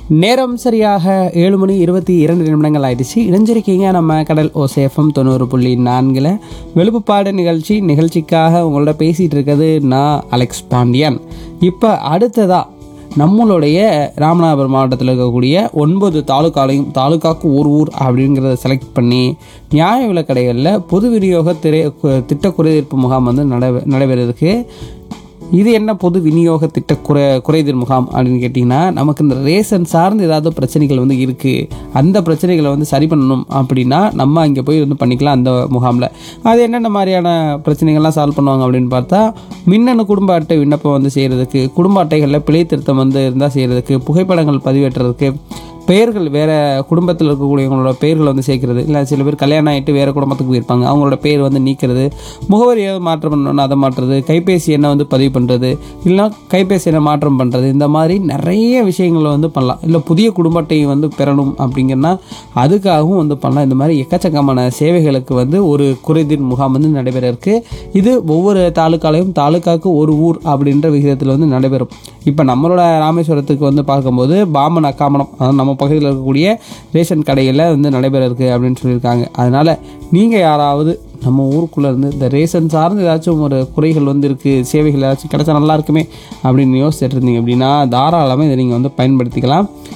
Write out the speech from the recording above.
நேரம் சரியாக ஏழு மணி இருபத்தி இரண்டு நிமிடங்கள் ஆயிடுச்சு இணைஞ்சிருக்கீங்க நம்ம கடல் ஓசேஃபம் தொண்ணூறு புள்ளி நான்கில் வெளுப்புப்பாடு நிகழ்ச்சி நிகழ்ச்சிக்காக உங்களோட பேசிகிட்டு இருக்கிறது நான் அலெக்ஸ் பாண்டியன் இப்போ அடுத்ததா நம்மளுடைய ராமநாதபுரம் மாவட்டத்தில் இருக்கக்கூடிய ஒன்பது தாலுக்காலையும் தாலுக்காக்கு ஒரு ஊர் அப்படிங்கிறத செலக்ட் பண்ணி நியாய விலை கடைகளில் பொது விநியோக திரை திட்ட குறைதீர்ப்பு முகாம் வந்து நடைபெ நடைபெறதுக்கு இது என்ன பொது விநியோக திட்ட குறை குறைதீர் முகாம் அப்படின்னு கேட்டிங்கன்னா நமக்கு இந்த ரேஷன் சார்ந்து ஏதாவது பிரச்சனைகள் வந்து இருக்குது அந்த பிரச்சனைகளை வந்து சரி பண்ணணும் அப்படின்னா நம்ம அங்கே போய் வந்து பண்ணிக்கலாம் அந்த முகாமில் அது என்னென்ன மாதிரியான பிரச்சனைகள்லாம் சால்வ் பண்ணுவாங்க அப்படின்னு பார்த்தா மின்னணு குடும்ப அட்டை விண்ணப்பம் வந்து செய்கிறதுக்கு குடும்ப அட்டைகளில் பிழை திருத்தம் வந்து இருந்தால் செய்கிறதுக்கு புகைப்படங்கள் பதிவேற்றுறதுக்கு பெயர்கள் வேற குடும்பத்தில் இருக்கக்கூடியவங்களோட பெயர்களை வந்து சேர்க்கறது இல்லை சில பேர் கல்யாணம் ஆகிட்டு வேற குடும்பத்துக்கு போயிருப்பாங்க அவங்களோட பெயர் வந்து நீக்கிறது முகவரி ஏதாவது மாற்றம் பண்ணணும்னா அதை மாற்றுறது கைபேசி எண்ணை வந்து பதிவு பண்ணுறது இல்லைனா கைபேசி எண்ணை மாற்றம் பண்ணுறது இந்த மாதிரி நிறைய விஷயங்களை வந்து பண்ணலாம் இல்லை புதிய குடும்ப அட்டையை வந்து பெறணும் அப்படிங்கன்னா அதுக்காகவும் வந்து பண்ணலாம் இந்த மாதிரி எக்கச்சக்கமான சேவைகளுக்கு வந்து ஒரு குறைதீர் முகாம் வந்து நடைபெற இருக்கு இது ஒவ்வொரு தாலுக்காலையும் தாலுக்காவுக்கு ஒரு ஊர் அப்படின்ற விகிதத்தில் வந்து நடைபெறும் இப்போ நம்மளோட ராமேஸ்வரத்துக்கு வந்து பார்க்கும்போது பாமன் அக்காமணம் அதாவது நம்ம பகுதியில் இருக்கக்கூடிய ரேஷன் கடையில் வந்து நடைபெற இருக்கு அப்படின்னு சொல்லியிருக்காங்க அதனால் நீங்கள் யாராவது நம்ம ஊருக்குள்ளே இருந்து இந்த ரேஷன் சார்ந்து ஏதாச்சும் ஒரு குறைகள் வந்து இருக்குது சேவைகள் ஏதாச்சும் கிடைச்சா நல்லா இருக்குமே அப்படின்னு யோசிச்சுட்டு இருந்தீங்க அப்படின்னா தாராளமாக இதை நீங்கள் வந்து பயன்படுத்திக்கலாம்